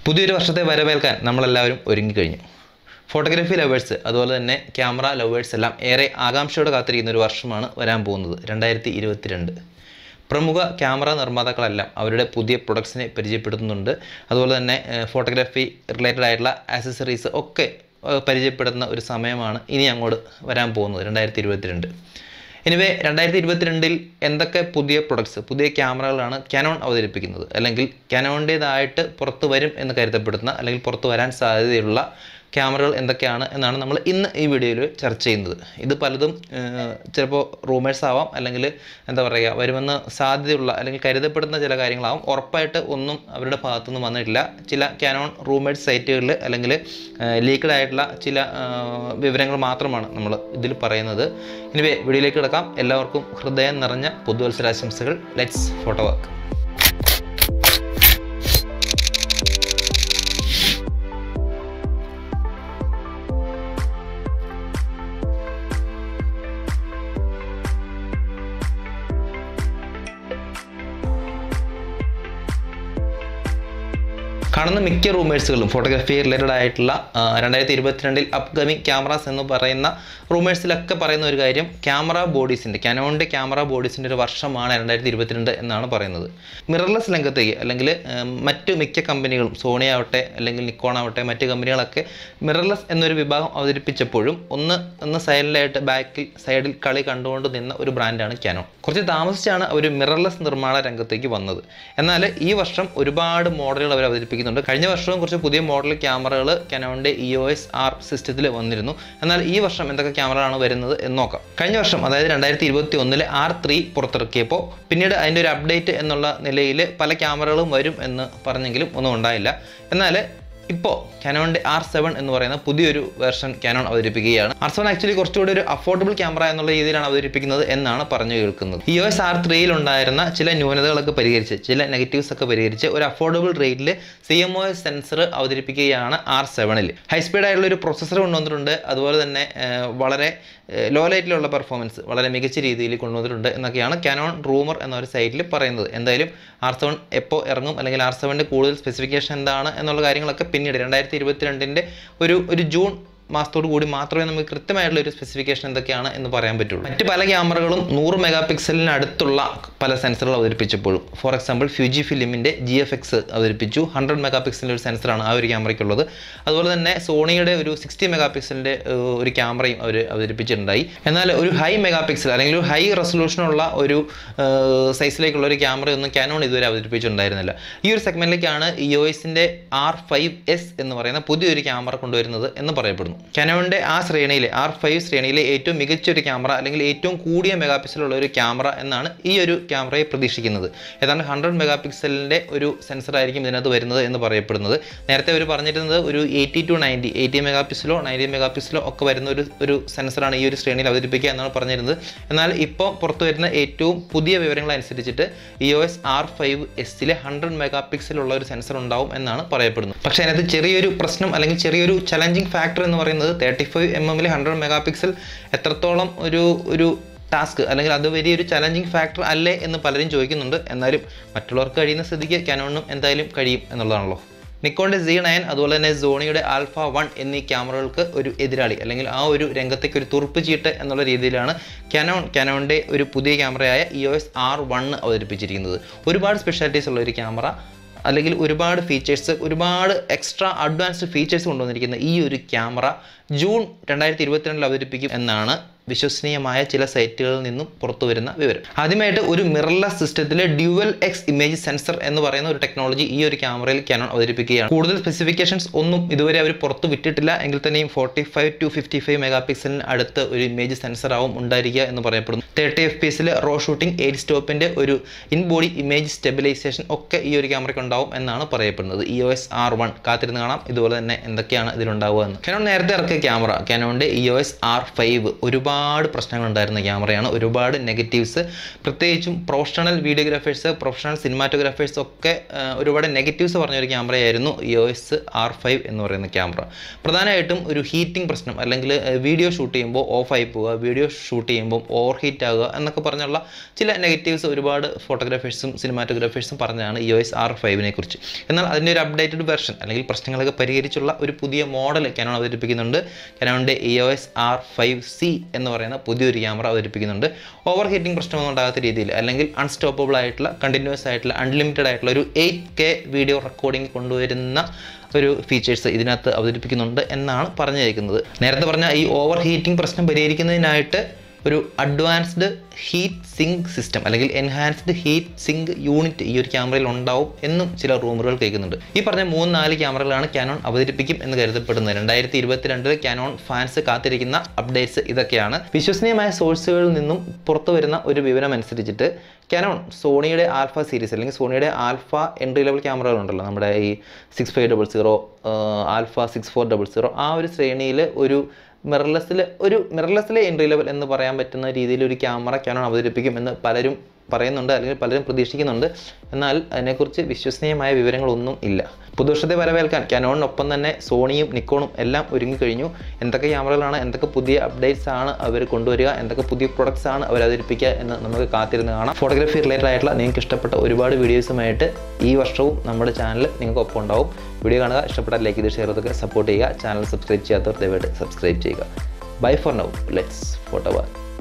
പുതിയൊരു വർഷത്തെ വരവേൽക്കാൻ നമ്മളെല്ലാവരും ഒരുങ്ങിക്കഴിഞ്ഞു ഫോട്ടോഗ്രാഫി ലവേഴ്സ് അതുപോലെ തന്നെ ക്യാമറ ലവേഴ്സ് എല്ലാം ഏറെ ആകാംക്ഷയോടെ കാത്തിരിക്കുന്ന ഒരു വർഷമാണ് വരാൻ പോകുന്നത് രണ്ടായിരത്തി ഇരുപത്തിരണ്ട് പ്രമുഖ ക്യാമറ നിർമ്മാതാക്കളെല്ലാം അവരുടെ പുതിയ പ്രൊഡക്ട്സിനെ പരിചയപ്പെടുത്തുന്നുണ്ട് അതുപോലെ തന്നെ ഫോട്ടോഗ്രാഫി റിലേറ്റഡ് ആയിട്ടുള്ള ആക്സസറീസ് ഒക്കെ ഏഹ്, പരിചയപ്പെടുത്തുന്ന ഒരു സമയമാണ് ഇനി അങ്ങോട്ട് വരാൻ പോകുന്നത് രണ്ടായിരത്തി ഇരുപത്തിരണ്ട് എനിവേ രണ്ടായിരത്തി ഇരുപത്തിരണ്ടിൽ എന്തൊക്കെ പുതിയ പ്രൊഡക്ട്സ് പുതിയ ക്യാമറകളാണ് കാനോൺ അവതരിപ്പിക്കുന്നത് അല്ലെങ്കിൽ കാനോണിൻ്റേതായിട്ട് പുറത്ത് വരും എന്ന് കരുതപ്പെടുന്ന അല്ലെങ്കിൽ പുറത്ത് വരാൻ സാധ്യതയുള്ള ക്യാമറകൾ എന്തൊക്കെയാണ് എന്നാണ് നമ്മൾ ഇന്ന് ഈ വീഡിയോയിൽ ചർച്ച ചെയ്യുന്നത് ഇത് പലതും ചിലപ്പോൾ റൂമേഴ്സ് ആവാം അല്ലെങ്കിൽ എന്താ പറയുക വരുമെന്ന് സാധ്യതയുള്ള അല്ലെങ്കിൽ കരുതപ്പെടുന്ന ചില കാര്യങ്ങളാവും ഉറപ്പായിട്ട് ഒന്നും അവരുടെ ഭാഗത്തുനിന്ന് വന്നിട്ടില്ല ചില കാനോൺ റൂമേഴ്സ് സൈറ്റുകളിൽ അല്ലെങ്കിൽ ലീക്ക്ഡ് ആയിട്ടുള്ള ചില ആ, വിവരങ്ങൾ മാത്രമാണ് നമ്മൾ ഇതിൽ പറയുന്നത് ഇനിവേ വീഡിയോയിലേക്ക് കിടക്കാം എല്ലാവർക്കും ഹൃദയം നിറഞ്ഞ പുതുവത്സരാശംസകൾ ലെറ്റ്സ് ഫോട്ടോ വർക്ക് കാണുന്ന മിക്ക റൂമേഴ്സുകളും ഫോട്ടോഗ്രാഫി റിലേറ്റഡ് ആയിട്ടുള്ള രണ്ടായിരത്തി ഇരുപത്തിരണ്ടിൽ അപ്കമിങ് ക്യാമറാസ് എന്ന് പറയുന്ന റൂമേഴ്സിലൊക്കെ പറയുന്ന ഒരു കാര്യം ക്യാമറ ബോഡീസിൻ്റെ കാനോണിൻ്റെ ക്യാമറ ബോഡീസിൻ്റെ ഒരു വർഷമാണ് രണ്ടായിരത്തി ഇരുപത്തിരണ്ട് എന്നാണ് പറയുന്നത് മിറർലെസ് രംഗത്തേക്ക് അല്ലെങ്കിൽ ഉം, മറ്റ് മിക്ക കമ്പനികളും സോണി ആവട്ടെ അല്ലെങ്കിൽ നിക്കോൺ ആവട്ടെ മറ്റ് കമ്പനികളൊക്കെ മിറർലെസ് എന്നൊരു വിഭാഗം അവതരിപ്പിച്ചപ്പോഴും ഒന്ന് ഒന്ന് സൈഡിലായിട്ട് ബാക്കിൽ സൈഡിൽ കളി കണ്ടുകൊണ്ട് നിന്ന ഒരു ബ്രാൻഡാണ് കാനോൺ കുറച്ച് താമസിച്ചാണ് അവർ മിറർലെസ് നിർമ്മാണ രംഗത്തേക്ക് വന്നത് എന്നാൽ ഈ വർഷം ഒരുപാട് മോഡലുകൾ അവർ അവതരിപ്പിക്കുന്നുണ്ട് കഴിഞ്ഞ വർഷവും കുറച്ച് പുതിയ മോഡൽ ക്യാമറകൾ കാനോണിൻ്റെ ഇ ഒ എസ് ആർ സിസ്റ്റത്തിൽ വന്നിരുന്നു എന്നാൽ ഈ വർഷം എന്തൊക്കെ ക്യാമറകളാണ് വരുന്നത് എന്ന് നോക്കാം കഴിഞ്ഞ വർഷം അതായത് രണ്ടായിരത്തി ഇരുപത്തി ഒന്നിലെ ആർ ത്രീ പുറത്തിറക്കിയപ്പോൾ പിന്നീട് അതിൻ്റെ ഒരു അപ്ഡേറ്റ് എന്നുള്ള നിലയിൽ പല ക്യാമറകളും വരും എന്ന് പറഞ്ഞെങ്കിലും ഒന്നും ഉണ്ടായില്ല എന്നാൽ ഇപ്പോൾ കാനോണിൻ്റെ ആർ സെവൻ എന്ന് പറയുന്ന പുതിയൊരു വേർഷൻ കാനോൺ അവതരിപ്പിക്കുകയാണ് ആർ സെവൻ ആക്ച്വലി കുറച്ചുകൂടി ഒരു അഫോർഡബിൾ ക്യാമറ എന്നുള്ള രീതിയിലാണ് അവതരിപ്പിക്കുന്നത് എന്നാണ് പറഞ്ഞു കേൾക്കുന്നത് ഇ ഒ എസ് ആർ ത്രീയിൽ ഉണ്ടായിരുന്ന ചില ന്യൂനതകളൊക്കെ പരിഹരിച്ച് ചില നെഗറ്റീവ്സ് ഒക്കെ പരിഹരിച്ച് ഒരു അഫോർഡബിൾ റേറ്റിൽ C M O S sensor അവതരിപ്പിക്കുകയാണ് ആർ സെവനിൽ ഹൈ സ്പീഡ് ആയിട്ടുള്ള ഒരു പ്രൊസസ്സർ കൊണ്ടുവന്നിട്ടുണ്ട് അതുപോലെ തന്നെ ഏർ, വളരെ ലോ ലൈറ്റിലുള്ള പെർഫോമൻസ് വളരെ മികച്ച രീതിയിൽ കൊണ്ടുവന്നിട്ടുണ്ട് എന്നൊക്കെയാണ് കാനോൺ റൂമർ എന്ന ഒരു സൈറ്റിൽ പറയുന്നത് എന്തായാലും ആർ സെവൻ എപ്പോൾ ഇറങ്ങും അല്ലെങ്കിൽ ആർ സെവൻ്റെ കൂടുതൽ സ്പെസിഫിക്കേഷൻ എന്താണ് എന്നുള്ള കാര്യങ്ങളൊക്കെ പിന്നീട് രണ്ടായിരത്തി ഇരുപത്തിരണ്ടിൻ്റെ ഒരു ഒരു ജൂൺ മാസത്തോടു കൂടി മാത്രമേ നമുക്ക് കൃത്യമായിട്ടുള്ള ഒരു സ്പെസിഫിക്കേഷൻ എന്തൊക്കെയാണ് എന്ന് പറയാൻ പറ്റുള്ളൂ മറ്റ് പല ക്യാമറകളും നൂറ് മെഗാ പിക്സലിന് അടുത്തുള്ള പല സെൻസറുകൾ അവതരിപ്പിച്ചപ്പോഴും ഫോർ എക്സാമ്പിൾ ഫ്യൂജി ഫിലിമിൻ്റെ ജി എഫ് എക്സ് അവതരിപ്പിച്ചു ഹൺഡ്രഡ് മെഗാ പിക്സലിൻ്റെ ഒരു സെൻസറാണ് ആ ഒരു ക്യാമറയ്ക്കുള്ളത് അതുപോലെ തന്നെ സോണിയുടെ ഒരു സിക്സ്റ്റി മെഗാ പിക്സലിൻ്റെ ഒരു ക്യാമറയും അവർ അവതരിപ്പിച്ചിട്ടുണ്ടായി എന്നാൽ ഒരു ഹൈ മെഗാ പിക്സൽ അല്ലെങ്കിൽ ഒരു ഹൈ റെസൊല്യൂഷനുള്ള ഒരു സൈസിലേക്കുള്ള ഒരു ക്യാമറയൊന്നും കാനോൺ ഇതുവരെ അവതരിപ്പിച്ചിട്ടുണ്ടായിരുന്നില്ല ഈ ഒരു സെഗ്മെൻറ്റിലേക്കാണ് ഇ ഒ എസിൻ്റെ ആർ ഫൈവ് എസ് എന്ന് പറയുന്ന പുതിയൊരു ക്യാമറ കൊണ്ടുവരുന്നത് എന്ന് പറയപ്പെടുന്നു കാനോണിൻ്റെ ആ ശ്രേണിയിലെ ആർ ഫൈവ് ശ്രേണിയിലെ ഏറ്റവും മികച്ച ഒരു ക്യാമറ അല്ലെങ്കിൽ ഏറ്റവും കൂടിയ മെഗാ പിക്സലുള്ള ഒരു ക്യാമറ എന്നാണ് ഈ ഒരു ക്യാമറയെ പ്രതീക്ഷിക്കുന്നത് ഏതാണ്ട് ഹൺഡ്രഡ് മെഗാ പിക്സലിൻ്റെ ഒരു സെൻസർ ആയിരിക്കും ഇതിനകത്ത് വരുന്നത് എന്ന് പറയപ്പെടുന്നത് നേരത്തെ അവർ പറഞ്ഞിരുന്നത് ഒരു eighty to ninety eighty mega പിക്സലോ നയൻറ്റി മെഗാ പിക്സലോ ഒക്കെ വരുന്ന ഒരു ഒരു സെൻസറാണ് ഈ ഒരു ശ്രേണിയിൽ അവതരിപ്പിക്കുക എന്നാണ് പറഞ്ഞിരുന്നത് എന്നാൽ ഇപ്പോൾ പുറത്തു വരുന്ന ഏറ്റവും പുതിയ വിവരങ്ങൾ അനുസരിച്ചിട്ട് E O S R five എസിലെ ഹൺഡ്രഡ് മെഗാ പിക്സലുള്ള ഒരു സെൻസർ ഉണ്ടാവും എന്നാണ് പറയപ്പെടുന്നത് പക്ഷേ അതിനകത്ത് ചെറിയൊരു പ്രശ്നം അല്ലെങ്കിൽ ചെറിയൊരു ചലഞ്ചിങ് ഫാക്ടർ എന്ന് പറയുന്നത് തേർട്ടി ഫൈവ് എം എമ്മിൽ ഹൺഡ്രഡ് മെഗാ പിക്സൽ എത്രത്തോളം ഒരു ഒരു ടാസ്ക് അല്ലെങ്കിൽ അത് വലിയൊരു ചലഞ്ചിങ് ഫാക്ടർ അല്ലേ എന്ന് പലരും ചോദിക്കുന്നുണ്ട് എന്നാലും മറ്റുള്ളവർക്ക് കഴിയുന്ന സ്ഥിതിക്ക് കാനോണിനും എന്തായാലും കഴിയും എന്നുള്ളതാണല്ലോ നിക്കോണിൻ്റെ സി നയൻ അതുപോലെ തന്നെ സോണിയുടെ ആൽഫ വൺ എന്നീ ക്യാമറകൾക്ക് ഒരു എതിരാളി അല്ലെങ്കിൽ ആ ഒരു രംഗത്തേക്ക് ഒരു തുറുപ്പ് ചീട്ട് എന്നുള്ള രീതിയിലാണ് കാനോൺ കാനോണിൻ്റെ ഒരു പുതിയ ക്യാമറയായ E O S R one അവതരിപ്പിച്ചിരിക്കുന്നത് ഒരുപാട് സ്പെഷ്യാലിറ്റീസ് ഉള്ള ഒരു ക്യാമറ അല്ലെങ്കിൽ ഒരുപാട് ഫീച്ചേഴ്സ് ഒരുപാട് എക്സ്ട്രാ അഡ്വാൻസ്ഡ് ഫീച്ചേഴ്സ് കൊണ്ടുവന്നിരിക്കുന്ന ഈ ഒരു ക്യാമറ ജൂൺ രണ്ടായിരത്തി ഇരുപത്തിരണ്ടിൽ അവതരിപ്പിക്കും എന്നാണ് വിശ്വസനീയമായ ചില സൈറ്റുകളിൽ നിന്നും പുറത്തു വരുന്ന വിവരം ആദ്യമായിട്ട് ഒരു മിറർലെസ് സിസ്റ്റത്തിലെ ഡ്യുവൽ എക്സ് ഇമേജ് സെൻസർ എന്ന് പറയുന്ന ഒരു ടെക്നോളജി ഈ ഒരു ക്യാമറയിൽ കാനോൺ അവതരിപ്പിക്കുകയാണ് കൂടുതൽ സ്പെസിഫിക്കേഷൻസ് ഒന്നും ഇതുവരെ അവർ പുറത്ത് വിട്ടിട്ടില്ല എങ്കിൽ തന്നെയും forty five to fifty five mega പിക്സലിന് അടുത്ത് ഒരു ഇമേജ് സെൻസർ ആവും ഉണ്ടായിരിക്കുക എന്ന് പറയപ്പെടുന്നു തേർട്ടി എഫ് പി എസിൽ റോ ഷൂട്ടിംഗ് എയ്റ്റ് സ്റ്റോപ്പിൻ്റെ ഒരു ഇൻ ബോഡി ഇമേജ് സ്റ്റെബിലൈസേഷൻ ഒക്കെ ഈ ഒരു ക്യാമറയ്ക്ക് ഉണ്ടാവും എന്നാണ് പറയപ്പെടുന്നത് E O S R one കാത്തിരുന്ന് കാണാം ഇതുപോലെ തന്നെ എന്തൊക്കെയാണ് ഇതിലുണ്ടാവുക എന്ന് കാനോൺ നേരത്തെ ഇറക്കിയ ക്യാമറ കാനോണിൻ്റെ E O S R five ഒരുപാട് പ്രശ്നങ്ങൾ ഉണ്ടായിരുന്ന ക്യാമറയാണ് ഒരുപാട് നെഗറ്റീവ്സ് പ്രത്യേകിച്ചും പ്രൊഫഷണൽ വീഡിയോഗ്രാഫേഴ്സ് പ്രൊഫഷണൽ സിനിമാറ്റോഗ്രാഫേഴ്സ് ഒക്കെ ആ, ഒരുപാട് നെഗറ്റീവ്സ് പറഞ്ഞ ഒരു ക്യാമറയായിരുന്നു E O S R five എന്ന് പറയുന്ന ക്യാമറ പ്രധാനമായിട്ടും ഒരു ഹീറ്റിംഗ് പ്രശ്നം അല്ലെങ്കിൽ വീഡിയോ ഷൂട്ട് ചെയ്യുമ്പോൾ ഓഫായി പോവുക വീഡിയോ ഷൂട്ട് ചെയ്യുമ്പോൾ ഓവർ ഹീറ്റ് ഹീറ്റ് ആകുക എന്നൊക്കെ പറഞ്ഞുള്ള ചില നെഗറ്റീവ്സ് ഒരുപാട് ഫോട്ടോഗ്രാഫേഴ്സും സിനിമാറ്റോഗ്രാഫേഴ്സും പറഞ്ഞതാണ് ഇ ഒ എസ് ആർ ഫൈവിനെ കുറിച്ച് എന്നാൽ അതിൻ്റെ ഒരു അപ്ഡേറ്റഡ് വെർഷൻ അല്ലെങ്കിൽ പ്രശ്നങ്ങളൊക്കെ പരിഹരിച്ചുള്ള ഒരു പുതിയ മോഡൽ കാനോൺ അവതരിപ്പിക്കുന്നുണ്ട് കാനോണിൻ്റെ E O S R five C എന്ന് പറയുന്ന പുതിയൊരു ക്യാമറ അവതരിപ്പിക്കുന്നുണ്ട് ഓവർ ഹീറ്റിംഗ് പ്രശ്നമൊന്നും ഉണ്ടാകാത്ത രീതിയിൽ അല്ലെങ്കിൽ അൺസ്റ്റോപ്പബിൾ ആയിട്ടുള്ള കണ്ടിന്യൂസ് ആയിട്ടുള്ള അൺലിമിറ്റഡ് ആയിട്ടുള്ള ഒരു എയ്റ്റ് കെ വീഡിയോ റെക്കോർഡിംഗ് കൊണ്ടുവരുന്ന ഒരു ഫീച്ചേഴ്സ് ഇതിനകത്ത് അവതരിപ്പിക്കുന്നുണ്ട് എന്നാണ് പറഞ്ഞിരിക്കുന്നത് നേരത്തെ പറഞ്ഞ ഈ ഓവർ ഹീറ്റിംഗ് പ്രശ്നം പരിഹരിക്കുന്നതിനായിട്ട് ഒരു അഡ്വാൻസ്ഡ് ഹീറ്റ് സിങ്ക് സിസ്റ്റം അല്ലെങ്കിൽ എൻഹാൻസ്ഡ് ഹീറ്റ് സിങ്ക് യൂണിറ്റ് ഈ ഒരു ക്യാമറയിൽ ഉണ്ടാവും എന്നും ചില റൂമറുകൾ കേൾക്കുന്നുണ്ട് ഈ പറഞ്ഞ മൂന്ന് നാല് ക്യാമറകളാണ് ക്യാനോൺ അവതരിപ്പിക്കും എന്ന് കരുതപ്പെടുന്നത് രണ്ടായിരത്തി ഇരുപത്തിരണ്ടിൽ ക്യാനോൺ ഫാൻസ് കാത്തിരിക്കുന്ന അപ്ഡേറ്റ്സ് ഇതൊക്കെയാണ് വിശ്വസനീയമായ സോഴ്സുകളിൽ നിന്നും പുറത്തു വരുന്ന ഒരു വിവരം അനുസരിച്ചിട്ട് ക്യാനോൺ സോണിയുടെ ആൽഫ സീരീസ് അല്ലെങ്കിൽ സോണിയുടെ ആൽഫ എൻട്രി ലെവൽ ക്യാമറകളുണ്ടല്ലോ നമ്മുടെ ഈ six five double zero alpha six four double zero ആ ഒരു ശ്രേണിയിൽ ഒരു മിറർലെസ്സിൽ ഒരു മിറർലെസ്സിലെ എൻട്രി ലെവൽ എന്ന് പറയാൻ പറ്റുന്ന രീതിയിൽ ഒരു ക്യാമറ ക്യാനോൺ അവതരിപ്പിക്കും എന്ന് പലരും പറയുന്നുണ്ട് അല്ലെങ്കിൽ പലരും പ്രതീക്ഷിക്കുന്നുണ്ട് എന്നാൽ അതിനെക്കുറിച്ച് വിശ്വസനീയമായ വിവരങ്ങളൊന്നും ഇല്ല പുതുവർഷത്തെ വരവേൽക്കാൻ ക്യാനോണിനൊപ്പം തന്നെ സോണിയും നിക്കോണും എല്ലാം ഒരുങ്ങിക്കഴിഞ്ഞു എന്തൊക്കെ ക്യാമറകളാണ് എന്തൊക്കെ പുതിയ അപ്ഡേറ്റ്സ് ആണ് അവർ കൊണ്ടുവരിക എന്തൊക്കെ പുതിയ പ്രൊഡക്ട്സ് ആണ് അവർ അവതരിപ്പിക്കുക എന്ന് നമുക്ക് കാത്തിരുന്ന് കാണാം ഫോട്ടോഗ്രാഫി റിലേറ്റഡ് ആയിട്ടുള്ള നിങ്ങൾക്ക് ഇഷ്ടപ്പെട്ട ഒരുപാട് വീഡിയോസുമായിട്ട് ഈ വർഷവും നമ്മുടെ ചാനൽ നിങ്ങൾക്ക് ഒപ്പം ഉണ്ടാവും വീഡിയോ കാണുക ഇഷ്ടപ്പെട്ടാൽ ലൈക്ക് ചെയ്ത് ഷെയർ ചെയ്തൊക്കെ സപ്പോർട്ട് ചെയ്യുക ചാനൽ സബ്സ്ക്രൈബ് ചെയ്യാത്തവർ ദയവായിട്ട് സബ്സ്ക്രൈബ് ചെയ്യുക bye for now let's photo